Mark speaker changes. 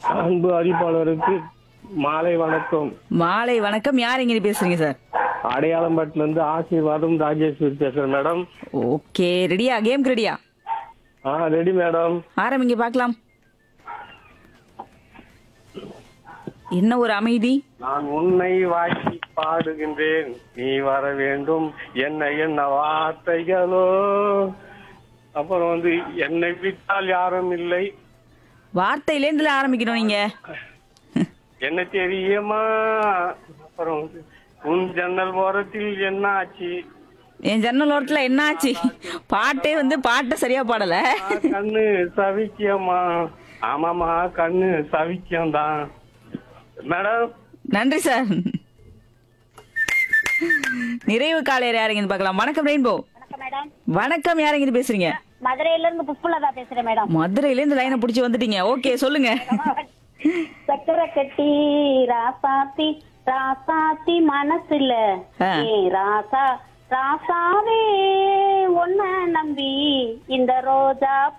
Speaker 1: அன்பு அறிவாளருக்கு மாலை வணக்கம்
Speaker 2: மாலை வணக்கம் யார் இங்க பேசுறீங்க சார்
Speaker 1: அடையாளம்பட்டில இருந்து ஆசீர்வாதம் ராஜேஸ்வரி பேசுறேன் மேடம்
Speaker 2: ஓகே ரெடியா கேம் ரெடியா
Speaker 1: ஆ ரெடி மேடம்
Speaker 2: ஆரம்பிங்க பார்க்கலாம் என்ன ஒரு அமைதி
Speaker 1: நான் உன்னை வாக்கி பாடுகின்றேன் நீ வர வேண்டும் என்ன என்ன வார்த்தைகளோ அப்புறம் வந்து என்னை விட்டால் யாரும் இல்லை
Speaker 2: வார்த்தையிலேருந்துல ஆரம்பிக்கணும் நீங்க
Speaker 1: என்ன தெரியுமா அப்புறம் வந்து உன் ஜன்னல் ஓரத்தில் என்ன ஆச்சு
Speaker 2: என் ஜன்னல் ஓரத்துல என்ன ஆச்சு பாட்டே வந்து பாட்டை சரியா பாடல
Speaker 1: ஆ, கண்ணு சவிக்கியமா ஆமாமா கண்ணு சவிக்கியம் தான் மேடம்
Speaker 2: நன்றி சார் நிறைவு காலையர் யாருங்கன்னு பார்க்கலாம் வணக்கம் ரெயின்போ
Speaker 3: வணக்கம் மேடம்
Speaker 2: வணக்கம் யாருங்க பேசுறீங்க
Speaker 3: மதுரையில இருந்து புஷ்பலதா பேசுறேன் மேடம்
Speaker 2: மதுரையில இருந்து லைனை புடிச்சு வந்துட்டீங்க ஓகே சொல்லுங்க
Speaker 3: சக்கரை கட்டி ராசாத்தி ராசாத்தி மனசுல
Speaker 2: ஆ.
Speaker 3: ஏ ராசா ராசாவே ஒன்ன நம்பி இந்த ரோஜா